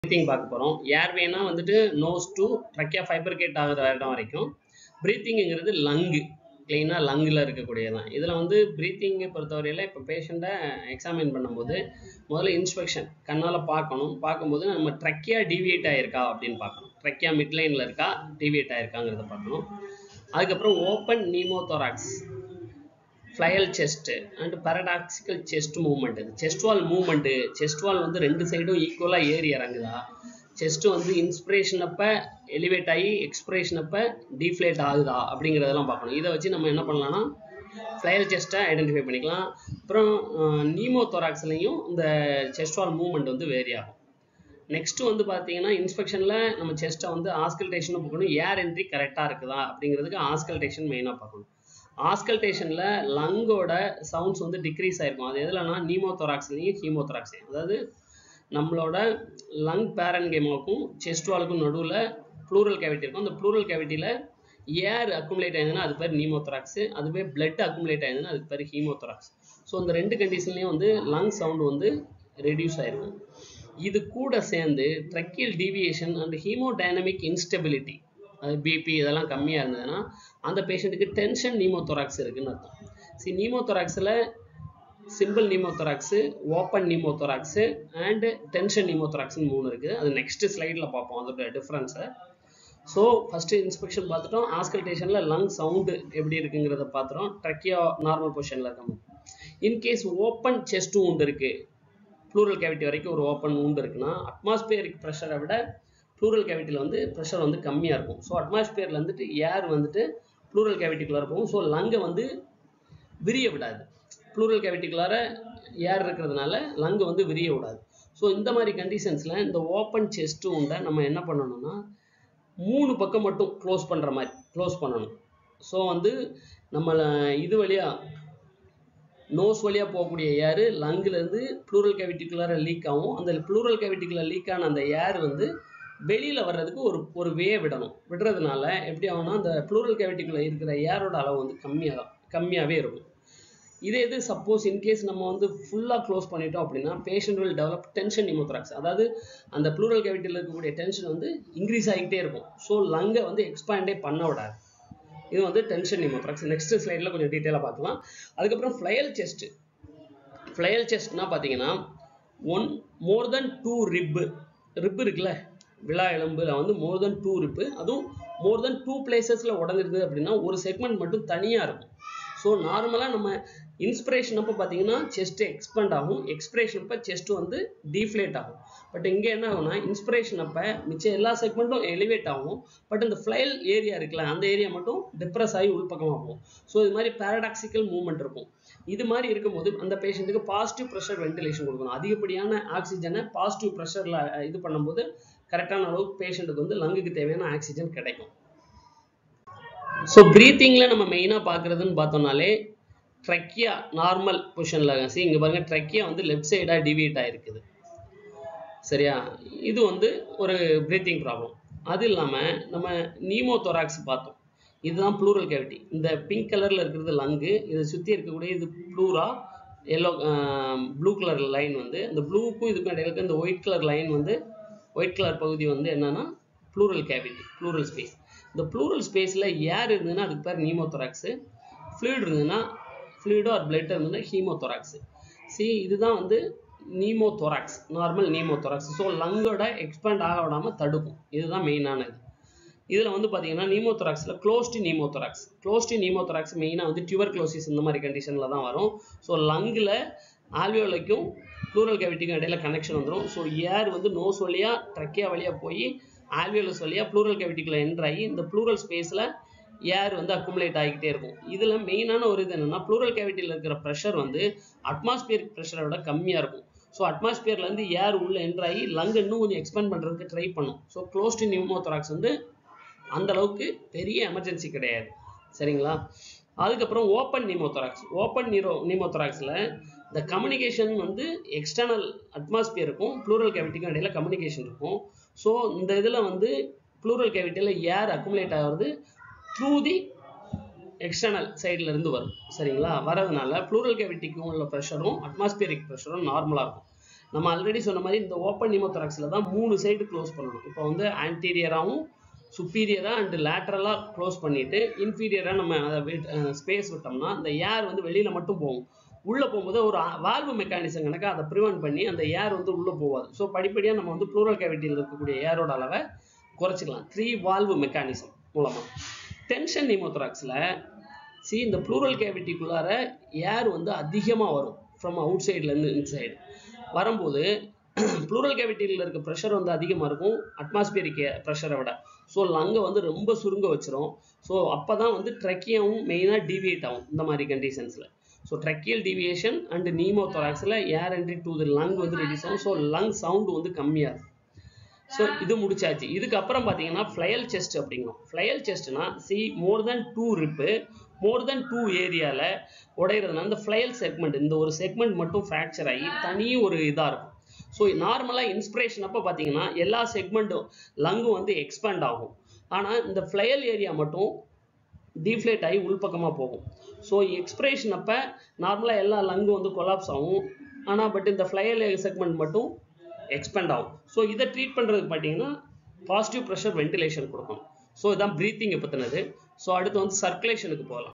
breathing பார்க்க போகிறோம் ஏர்வேனா வந்துட்டு நோஸ் டு ட்ரக்கியா ஃபைபர்கேட் ஆகிற இடம் வரைக்கும் ப்ரீத்திங்கிறது லங்கு க்ளீனாக லங்கில் இருக்கக்கூடியதான் இதில் வந்து ப்ரீத்திங்கை பொறுத்தவரையில் இப்போ பேஷண்ட்டை எக்ஸாமின் பண்ணும்போது முதல்ல இன்ஸ்பெக்ஷன் கண்ணால் பார்க்கணும் பார்க்கும்போது நம்ம ட்ரக்கியா டிவியேட் ஆகிருக்கா அப்படின்னு பார்க்கணும் ட்ரக்கியா மிட்லைனில் இருக்கா டிவியேட் ஆகிருக்காங்கிறத பார்க்கணும் அதுக்கப்புறம் open pneumothorax flail chest and paradoxical chest movement இது chest wall movement chest wall வந்து ரெண்டு சைடும் ஈக்குவலாக ஏறி இறங்குதா செஸ்ட் வந்து இன்ஸ்பிரேஷன் அப்போ எலிவேட் ஆகி எக்ஸ்பிரேஷன் அப்போ டீஃப்ளேட் ஆகுதா அப்படிங்கிறதெல்லாம் பார்க்கணும் இதை வச்சு நம்ம என்ன பண்ணலாம்னா ஃப்ளையல் செஸ்ட்டை ஐடென்டிஃபை பண்ணிக்கலாம் அப்புறம் நீமோ தொராக்ஸ்லையும் இந்த செஸ்ட் வால் மூவ்மெண்ட் வந்து வேரி ஆகும் நெக்ஸ்ட்டு வந்து பார்த்தீங்கன்னா இன்ஸ்பெக்ஷனில் நம்ம செஸ்ட்டை வந்து ஆஸ்கல்டேஷனும் பார்க்கணும் ஏர் என்ட்ரி கரெக்டாக இருக்குதா அப்படிங்கிறதுக்கு ஆஸ்கல்டேஷன் மெயினாக பார்க்கணும் ஆஸ்கல்டேஷனில் லங்கோட சவுண்ட்ஸ் வந்து டிக்ரீஸ் ஆயிருக்கும் அது எதுலனா நீமோதொராக்ஸ்லையும் ஹீமோதொராக்ஸ்லையும் அதாவது நம்மளோட லங் பேரன்கேமாவுக்கும் செஸ்ட் வாலுக்கும் நடுவில் ப்ளூரல் கேவிட்டி இருக்கும் அந்த ப்ளூரல் கேவிட்டியில் ஏர் அக்குமுலேட் ஆயிருந்ததுன்னா அது பேர் நீமோதொராக்ஸ் அதுவே பிளட் அக்குமுலேட் ஆயிருந்ததுன்னா அது பேர் ஹீமோதொராக்ஸ் ஸோ இந்த ரெண்டு கண்டிஷன்லையும் வந்து லங் சவுண்ட் வந்து ரெடியூஸ் ஆயிருக்கும் இது கூட சேர்ந்து tracheal deviation and hemodynamic instability அது பிபி இதெல்லாம் கம்மியாக இருந்ததுன்னா அந்த பேஷண்ட்டுக்கு டென்ஷன் நீமோதொராக்ஸ் இருக்குன்னு அர்த்தம் சி நீமோதொராக்ஸில் simple pneumothorax open pneumothorax and tension நீமோதொராக்ஸ்னு மூணு இருக்குது அது நெக்ஸ்ட் ஸ்லைடில் பார்ப்போம் அதோட டிஃப்ரென்ஸை ஸோ ஃபஸ்ட்டு இன்ஸ்பெக்ஷன் பார்த்துட்டோம் ஆஸ்கல்டேஷனில் லங் சவுண்டு எப்படி இருக்குங்கிறத பார்த்துட்டோம் ட்ரக்கியா நார்மல் பொசிஷனில் இருக்காங்க இன்கேஸ் ஓப்பன் செஸ்ட் உண்டு இருக்குது ப்ளூரல் கேவிட்டி வரைக்கும் ஒரு ஓப்பன் உண்டு இருக்குன்னா அட்மாஸ்பியரிக் ப்ரெஷரை விட ப்ளூரல் கேவிட்டியில் வந்து ப்ரெஷர் வந்து கம்மியாக இருக்கும் ஸோ அட்மாஸ்பியரில் வந்துட்டு ஏர் வந்துட்டு ப்ளூரல் கேவிட்டிக்குள்ளார போகும் ஸோ லங்கை வந்து விரிய விடாது ப்ளூரல் கேவிட்டிக்குள்ளார ஏர் இருக்கிறதுனால லங்கு வந்து விரிய விடாது ஸோ இந்த மாதிரி கண்டிஷன்ஸில் இந்த ஓப்பன் செஸ்ட்டு உண்டை நம்ம என்ன பண்ணணும்னா மூணு பக்கம் மட்டும் க்ளோஸ் பண்ணுற மாதிரி க்ளோஸ் பண்ணணும் ஸோ வந்து நம்ம இது வழியாக நோஸ் வழியாக போகக்கூடிய ஏர் லங்குலேருந்து ப்ளூரல் கேவிட்டிக்குள்ளார லீக் ஆகும் அந்த ப்ளூரல் கேவிட்டிக்குள்ள லீக் ஆன அந்த ஏர் வந்து வெளியில் வர்றதுக்கு ஒரு ஒரு வே விடணும் விடுறதுனால எப்படி ஆகும்னா அந்த ப்ளூரல் கேவிட்டிக்குள்ளே இருக்கிற ஏரோட அளவு வந்து கம்மியாக தான் கம்மியாகவே இருக்கும் இதே இது சப்போஸ் இன்கேஸ் நம்ம வந்து ஃபுல்லாக க்ளோஸ் பண்ணிட்டோம் அப்படின்னா patient will develop tension pneumothorax அதாவது அந்த ப்ளூரல் கேவிட்டியில் இருக்கக்கூடிய டென்ஷன் வந்து இன்க்ரீஸ் ஆகிட்டே இருக்கும் ஸோ லங்கை வந்து எக்ஸ்பேண்டே பண்ண விடாது இது வந்து டென்ஷன் நிமோத்ராக்ஸ் நெக்ஸ்ட் ஸ்லைடில் கொஞ்சம் டீட்டெயிலாக பார்க்கலாம் அதுக்கப்புறம் ஃப்ளையல் செஸ்ட் ஃப்ளையல் செஸ்ட்னா பார்த்தீங்கன்னா ஒன் மோர் தென் டூ ரிப்பு ரிப் இருக்குல்ல விழா எலும்பில் வந்து மோர் தென் டூ ரிப்பு அதுவும் மோர் தென் டூ பிளேசஸில் உடஞ்சிருது அப்படின்னா ஒரு செக்மெண்ட் மட்டும் தனியாக இருக்கும் ஸோ நார்மலாக நம்ம இன்ஸ்பிரேஷன் அப்போ பார்த்தீங்கன்னா செஸ்ட்டு எக்ஸ்பேண்ட் ஆகும் எக்ஸ்பிரேஷன் அப்போ செஸ்ட்டு வந்து டீஃப்ளேட் ஆகும் பட் இங்கே என்ன ஆகும்னா இன்ஸ்பிரேஷன் அப்போ மிச்சம் எல்லா செக்மெண்ட்டும் எலிவேட் ஆகும் பட் இந்த ஃப்ளைல் ஏரியா இருக்குல்ல அந்த ஏரியா மட்டும் டிப்ரெஸ் ஆகி உள்பக்கமாக போகும் ஸோ இது மாதிரி பேரடாக்சிக்கல் மூவ்மெண்ட் இருக்கும் இது மாதிரி இருக்கும்போது அந்த பேஷண்ட்டுக்கு பாசிட்டிவ் ப்ரெஷர் வென்டிலேஷன் கொடுக்கணும் அதிகப்படியான ஆக்சிஜனை பாசிட்டிவ் ப்ரெஷரில் இது பண்ணும்போது கரெக்டான அளவுக்கு பேஷண்ட்டுக்கு வந்து லங்குக்கு தேவையான ஆக்சிஜன் கிடைக்கும் ஸோ ப்ரீத்திங்கில் நம்ம மெயினாக பார்க்குறதுன்னு பார்த்தோம்னாலே ட்ரக்கியா நார்மல் பொசிஷனில் சி இங்கே பாருங்கள் ட்ரக்கியா வந்து லெஃப்ட் சைடாக டிவியேட் ஆகிருக்குது சரியா இது வந்து ஒரு ப்ரீத்திங் ப்ராப்ளம் அது இல்லாமல் நம்ம நீமோ தொராக்ஸ் பார்த்தோம் இதுதான் ப்ளூரல் கேவிட்டி இந்த பிங்க் கலரில் இருக்கிறது லங்கு இதை சுற்றி இருக்கக்கூடிய இது pleura yellow blue colour line வந்து இந்த ப்ளூக்கும் இதுக்கும் இடையில இருக்க இந்த ஒயிட் கலர் லைன் வந்து ஒயிட் கலர் பகுதி வந்து என்னன்னா ப்ளூரல் கேவிட்டி ப்ளூரல் ஸ்பேஸ் இந்த ப்ளூரல் ஸ்பேஸில் ஏர் இருந்ததுன்னா அதுக்கு பேர் நீமோதொராக்ஸு ஃப்ளூயிட் இருந்ததுன்னா ஃப்ளூயிடோ ஆர் பிளட் இருந்ததுன்னா ஹீமோதொராக்ஸு சி இதுதான் வந்து நீமோதொராக்ஸ் நார்மல் நீமோதொராக்ஸ் ஸோ லங்கோட எக்ஸ்பேண்ட் ஆக விடாமல் தடுக்கும் இதுதான் மெயினானது இதில் வந்து பார்த்தீங்கன்னா நீமோதொராக்ஸில் க்ளோஸ்டு நீமோதொராக்ஸ் க்ளோஸ்டு நீமோதொராக்ஸ் மெயினாக வந்து டியூபர் க்ளோசிஸ் இந்த மாதிரி கண்டிஷனில் தான் வரும் ஸோ லங்கில் ஆல்வியோலைக்கும் ப்ளூரல் கேவிட்டிக்கும் இடையில கனெக்ஷன் வந்துடும் ஸோ ஏர் வந்து நோஸ் வழியாக ட்ரக்கியா வழியாக போய் ஆல்வியோலஸ் வழியாக ப்ளூரல் கேவிட்டிக்குள்ள என்ட்ரு ஆகி இந்த ப்ளூரல் ஸ்பேஸில் ஏர் வந்து அக்குமுலேட் ஆகிக்கிட்டே இருக்கும் இதில் மெயினான ஒரு இது என்னென்னா ப்ளூரல் கேவிட்டியில் இருக்கிற ப்ரெஷர் வந்து அட்மாஸ்பியரிக் ப்ரெஷரை விட கம்மியாக இருக்கும் ஸோ அட்மாஸ்பியர்லேருந்து ஏர் உள்ளே என்ட்ரு ஆகி லங் இன்னும் கொஞ்சம் எக்ஸ்பேண்ட் பண்ணுறதுக்கு ட்ரை பண்ணும் ஸோ க்ளோஸ் டு நியூமோதொராக்ஸ் வந்து அந்த அளவுக்கு பெரிய எமர்ஜென்சி கிடையாது சரிங்களா அதுக்கப்புறம் ஓப்பன் நிமோதொராக்ஸ் ஓப்பன் நீரோ நிமோதொராக்ஸில் இந்த கம்யூனிகேஷன் வந்து எக்ஸ்டர்னல் அட்மாஸ்பியர் இருக்கும் ப்ளூரல் கேவிட்டிக்கும் இடையில கம்யூனிகேஷன் இருக்கும் ஸோ இந்த இதில் வந்து ப்ளூரல் கேவிட்டியில் ஏர் அக்குமுலேட் ஆகிறது த்ரூ தி எக்ஸ்டர்னல் சைடில் இருந்து வரும் சரிங்களா வரதுனால ப்ளூரல் கேவிட்டிக்கும் உள்ள ப்ரெஷரும் அட்மாஸ்பியரிக் ப்ரெஷரும் நார்மலாக இருக்கும் நம்ம ஆல்ரெடி சொன்ன மாதிரி இந்த ஓப்பன் நிமோதொராக்ஸில் தான் மூணு சைடு க்ளோஸ் பண்ணணும் இப்போ வந்து ஆன்டீரியராகவும் சுப்பீரியராக அண்டு லேட்டரலாக க்ளோஸ் பண்ணிவிட்டு இன்ஃபீரியராக நம்ம அதை ஸ்பேஸ் விட்டோம்னா அந்த ஏர் வந்து வெளியில் மட்டும் போகும் உள்ளே போகும்போது ஒரு வால்வு மெக்கானிசம் கணக்கு அதை ப்ரிவென்ட் பண்ணி அந்த ஏர் வந்து உள்ளே போகாது ஸோ படிப்படியாக நம்ம வந்து ப்ளூரல் கேவிட்டியில் இருக்கக்கூடிய ஏரோட அளவை குறைச்சிக்கலாம் த்ரீ வால்வு மெக்கானிசம் மூலமாக டென்ஷன் நிமோத்ராக்ஸில் சி இந்த ப்ளூரல் கேவிட்டிக்குள்ளார ஏர் வந்து அதிகமாக வரும் ஃப்ரம் அவுட் சைட்லேருந்து இன்சைடு வரும்போது ப்ளூரல் கேவிட்டியில் இருக்க ப்ரெஷர் வந்து அதிகமாக இருக்கும் அட்மாஸ்பியரிக் ப்ரெஷரை விட ஸோ லங்கை வந்து ரொம்ப சுருங்க வச்சிரும் ஸோ அப்போ தான் வந்து ட்ரக்கியாவும் மெயினாக டீவியேட் ஆகும் இந்த மாதிரி கண்டிஷன்ஸில் ஸோ ட்ரக்கியல் டீவியேஷன் அண்ட் நீமோ தொராக்ஸில் air entry to the lung வந்து ரெடியூஸ் ஆகும் ஸோ லங் சவுண்டு வந்து கம்மியாக இருக்கும் ஸோ இது முடிச்சாச்சு இதுக்கப்புறம் பார்த்தீங்கன்னா ஃப்ளையல் செஸ்ட் அப்படிங்கும் ஃப்ளையல் செஸ்ட்னா சி மோர் தென் டூ ரிப்பு மோர் தென் டூ ஏரியாவில் உடையிறதுனால இந்த ஃப்ளையல் செக்மெண்ட் இந்த ஒரு செக்மெண்ட் மட்டும் ஃப்ராக்சர் ஆகி தனி ஒரு இதாக இருக்கும் ஸோ நார்மலாக இன்ஸ்பிரேஷன் அப்போ பார்த்தீங்கன்னா எல்லா செக்மெண்ட்டும் லங்கும் வந்து எக்ஸ்பேண்ட் ஆகும் ஆனால் இந்த ஃப்ளையல் ஏரியா மட்டும் டீஃப்ளேட் ஆகி உள்பக்கமாக போகும் ஸோ எக்ஸ்பிரேஷன் அப்போ நார்மலாக எல்லா லங்கும் வந்து கொலாப்ஸ் ஆகும் ஆனால் பட் இந்த ஃப்ளையல் செக்மெண்ட் மட்டும் எக்ஸ்பேண்ட் ஆகும் ஸோ இதை ட்ரீட் பண்ணுறதுக்கு பார்த்தீங்கன்னா பாசிட்டிவ் ப்ரெஷர் வென்டிலேஷன் கொடுக்கணும் ஸோ இதான் ப்ரீத்திங்கை பற்றினது ஸோ அடுத்து வந்து சர்க்குலேஷனுக்கு போகலாம்